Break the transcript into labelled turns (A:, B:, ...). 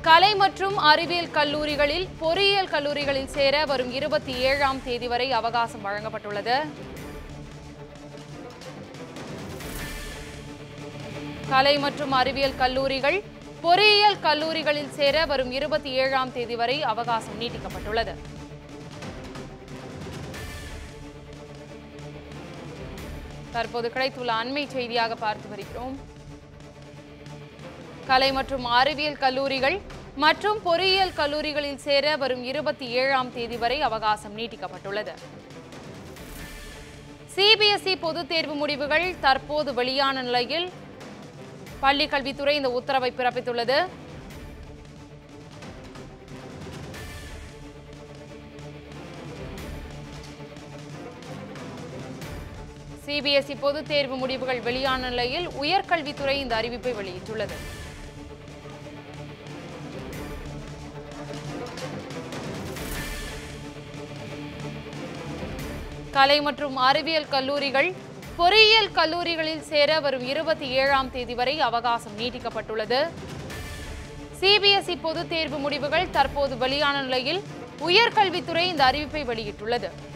A: கலை மற்றும் அறிவியல் கல்லூரிகளில் பொறியியல் கல்லூரிகளில் சேர வரும் இருபத்தி ஏழாம் தேதி வரை அவகாசம் வழங்கப்பட்டுள்ளது கலை மற்றும் அறிவியல் கல்லூரிகள் பொறியியல் கல்லூரிகளில் சேர வரும் இருபத்தி ஏழாம் தேதி வரை அவகாசம் நீட்டிக்கப்பட்டுள்ளது தற்போது கிடைத்துள்ள அண்மை செய்தியாக பார்த்து வருகிறோம் கலை மற்றும் அறிவியல் கல்லூரிகள் மற்றும் பொறியியல் கல்லூரிகளில் சேர வரும் இருபத்தி ஏழாம் தேதி வரை அவகாசம் நீட்டிக்கப்பட்டுள்ளது சிபிஎஸ்இ பொதுத் தேர்வு முடிவுகள் தற்போது வெளியான நிலையில் பள்ளி கல்வித்துறை இந்த உத்தரவை பிறப்பித்துள்ளது சிபிஎஸ்இ பொதுத் தேர்வு முடிவுகள் வெளியான நிலையில் உயர்கல்வித்துறை இந்த அறிவிப்பை வெளியிட்டுள்ளது கலை மற்றும் அறிவியல் கல்லூரிகள் பொறியியல் கல்லூரிகளில் சேர வரும் இருபத்தி ஏழாம் தேதி வரை அவகாசம் நீட்டிக்கப்பட்டுள்ளது சிபிஎஸ்இ பொதுத் தேர்வு முடிவுகள் தற்போது வெளியான நிலையில் உயர்கல்வித்துறை இந்த அறிவிப்பை வெளியிட்டுள்ளது